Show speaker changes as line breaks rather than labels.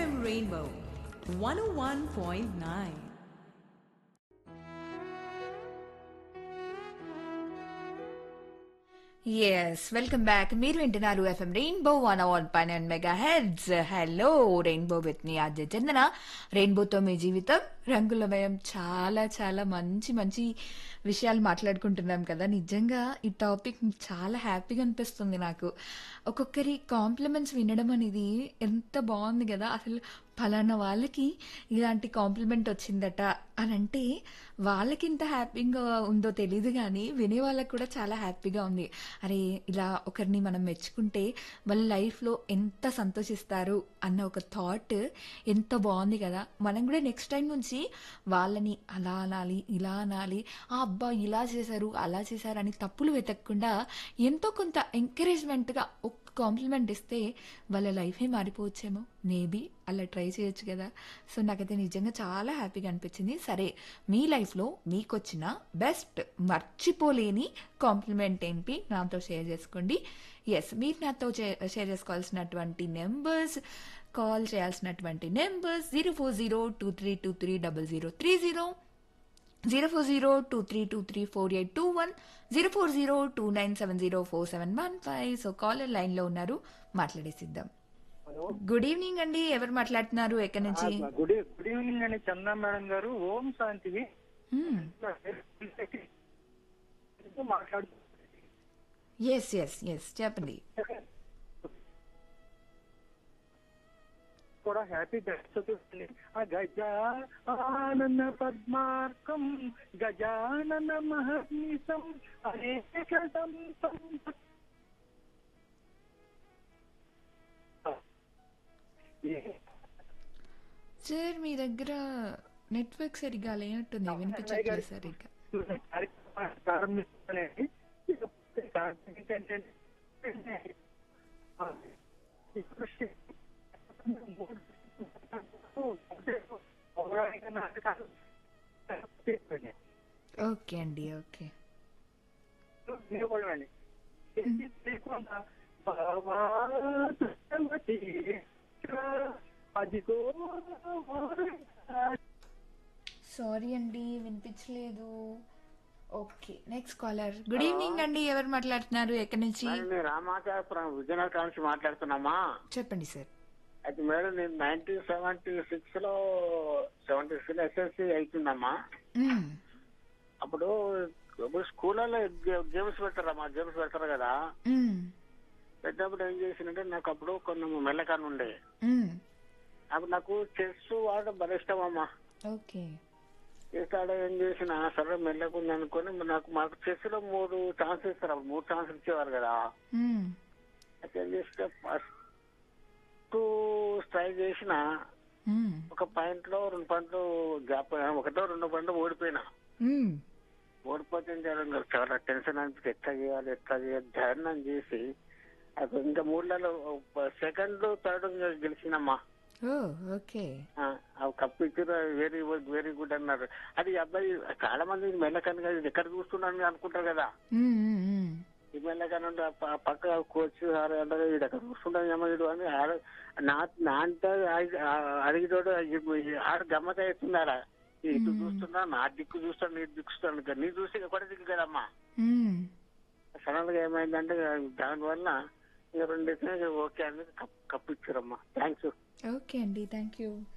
FM Rainbow 101.9.
Yes welcome back మీరు వింటున్నారు FM rainbow one one nine and mega heads hello rainbow with మీ అజయ్ చందన రెయిన్బోతో మీ జీవితం రంగులమయం చాలా చాలా మంచి మంచి విషయాలు మాట్లాడుకుంటున్నాం కదా నిజంగా ఈ టాపిక్ చాలా హ్యాపీగా అనిపిస్తుంది నాకు ఒక్కొక్కరి కాంప్లిమెంట్స్ వినడం అనేది ఎంత బాగుంది కదా అసలు ఫలానా వాళ్ళకి ఇలాంటి కాంప్లిమెంట్ వచ్చిందట అని అంటే వాళ్ళకి ఇంత హ్యాపీగా ఉందో తెలియదు కానీ వినే వాళ్ళకి కూడా చాలా హ్యాపీగా ఉంది అరే ఇలా ఒకరిని మనం మెచ్చుకుంటే వాళ్ళ లైఫ్లో ఎంత సంతోషిస్తారు అన్న ఒక థాట్ ఎంత బాగుంది కదా మనం కూడా నెక్స్ట్ టైం నుంచి వాళ్ళని అలా అనాలి ఇలా అనాలి ఆ అబ్బా ఇలా చేశారు అలా చేశారు అని తప్పులు వెతకకుండా ఎంతో కొంత ఎంకరేజ్మెంట్గా ఒక కాంప్లిమెంట్ ఇస్తే వాళ్ళ లైఫే మారిపోవచ్చేమో మేబీ అలా ట్రై చేయొచ్చు కదా సో నాకైతే నిజంగా చాలా హ్యాపీగా అనిపించింది సరే మీ లైఫ్లో మీకు వచ్చిన బెస్ట్ మర్చిపోలేని కాంప్లిమెంట్ ఏంటి నాతో షేర్ చేసుకోండి ఎస్ మీరు నాతో షేర్ చేసుకోవాల్సినటువంటి నెంబర్స్ కాల్ చేయాల్సినటువంటి numbers zero four zero two three two three double zero three zero zero four zero two three two three four eight two one zero four zero two nine seven zero four seven one five so caller లైన్లో ఉన్నారు మాట్లాడేసిద్దాం
hello
good evening అండి ఎవరు మాట్లాడుతున్నారు ఎక్కడి నుంచి
good ఈ- good evening అండి చందా మేడం గారు ఓం శాంతివి మాట్లాడు
ఎస్ ఎస్ ఎస్ చెప్పండి
కూడా హ్యాపీ చదువుతుంది ఆ గజానన పద్మార్కం గజానన మహర్నిశం అనేక సంతం
సార్ మీ దగ్గర నెట్వర్క్ సరిగ్గా లేనట్టుంది వినిపించట్లేదు సరిగ్గా
కార్యక్రమాన్ని ప్రారంభిస్తానండి ఏంటంటే పౌరాణిక నాటకాలు
ఓకే అండి ఓకే
వినకూడదండి లేకుండా భగవతి అదిగో
సారీ అండి వినిపించలేదు okay next caller good evening అండి ఎవరు మాట్లాడుతున్నారు ఎక్కడి నుంచి
నేను రామాచారపురం విజయనగరం నుంచి మాట్లాడుతున్నామా
చెప్పండి సార్
అయితే మేడం నేను నైన్టీన్ సెవెంటీ సిక్స్ లో సెవెంటీ సిక్స్ లో ఎస్ఎస్సి అవుతుందమ్మా
మ్మ్.
అప్పుడు ఇప్పుడు స్కూళ్ళలో గేమ్స్ పెడతారమ్మా గేమ్స్ పెడతారు కదా
మ్మ్.
పెట్టినప్పుడు ఏం చేసిందంటే నాకు అప్పుడు కొన్ని మెల్లకన్ను ఉండే
మ్మ్.
అప్పుడు నాకు చెస్ ఆడడం భలే ఇష్టం అమ్మా
ఓకే
చెస్ ఆడ ఏం చేసిన సరే మెల్లకుంది అనుకొని నాకు మాకు చెస్ లో మూడు ఛాన్స్ ఇస్తారు అప్పుడు మూడు ఛాన్స్ ఇచ్చేవారు కదా
మ్మ్.
అయితే ఏం చేస్తే ఫస్ట్ స్ట్రైక్ చేసిన
మ్మ్.
ఒక పాయింట్ లో రెండు పాయింట్లు గ్యాప్ ఒకటో రెండు పాయింట్లు ఓడిపోయినా
మ్మ్.
ఓడిపోతే ఏం చేయాలి ఇంకా చాలా టెన్షన్ అనిపిస్తే ఎట్లా చేయాలి ఎట్లా చేయాలి ధ్యానం చేసి అది ఇంకా మూడులలో సెకండ్ థర్డ్ గెలిచినమ్మా
ఓ ఓకే
ఆ, ఆ కప్పు ఇచ్చారు వెరీ వెరీ గుడ్ అన్నారు అది ఈ అబ్బాయి చాలా మంది మెల్లకని కదా ఇది ఎక్కడ చూస్తున్నాను అనుకుంటారు కదా
మ్మ్. మ్మ్. మ్మ్.
ఈ మెల్లకని ఉంటే ఆ ప- పక్క కోచ్ సార్ అంటారు ఇది ఎక్కడ చూస్తున్నాను ఏమో వీడు అని ఆడ- నా నా అంటే అడిగితోడు ఆడ గమ్మత అవుతున్నారా ఇటు చూస్తున్నా నా దిక్కు చూస్తాను నీ దిక్కు చూస్తాను నీ చూసి ఒకటి దిక్కు కదమ్మా
మ్మ్.
సడన్ గా ఏమైందంటే దానివల్ల ఇక రెండు ఓకే అని కప్పు కప్పు ఇచ్చారమ్మా థ్యాంక్స్
ఓకే అండి థ్యాంక్ యూ